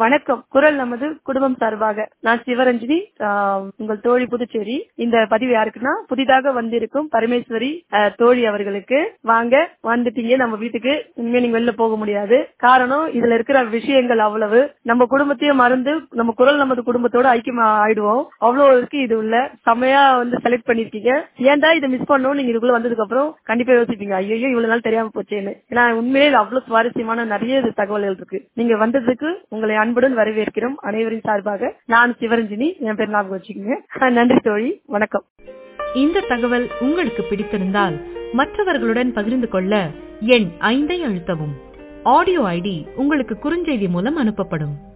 வணக்கம் குரல் நமது குடும்பம் சார்பாக நான் சிவரஞ்சினி ஆஹ், உங்கள் தோழி புதுச்சேரி இந்த பதிவு யாருக்குன்னா புதிதாக வந்திருக்கும் பரமேஸ்வரி ஆஹ், தோழி அவர்களுக்கு வாங்க வந்துட்டீங்க நம்ம வீட்டுக்கு இனிமே நீங்க வெளில போக முடியாது காரணம் இதுல இருக்கிற விஷயங்கள் அவ்வளவு நம்ம குடும்பத்தையும் மறந்து நம்ம குரல் நமது குடும்பத்தோட ஐக்கியம் ஆயிடுவோம் அவ்வளவு இருக்கு இது உள்ள செமையா வந்து செலக்ட் பண்ணிருக்கீங்க ஏன்டா இதை மிஸ் பண்ணோம் நீங்க இதுக்குள்ள வந்ததுக்கு அப்புறம் கண்டிப்பா யோசிப்பீங்க ஐயோ இவ்வளவு நாள் தெரியாம போச்சேன்னு ஏன்னா உண்மையிலே இது அவ்வளவு சுவாரஸ்யமான நிறைய இது தகவல்கள் இருக்கு நீங்க வந்ததுக்கு உங்களை அன்புடன் வரவேற்கிறோம் அனைவரின் சார்பாக நான் சிவரஞ்சினி என் பேர் ஞாபகம் வச்சுக்கோங்க ஆஹ் நன்றி தோழி வணக்கம் இந்த தகவல் உங்களுக்கு பிடித்திருந்தால் மற்றவர்களுடன் பகிர்ந்து கொள்ள எண் ஐந்தை அழுத்தவும் ஆடியோ ஐடி உங்களுக்கு குறுஞ்செய்தி மூலம் அனுப்பப்படும்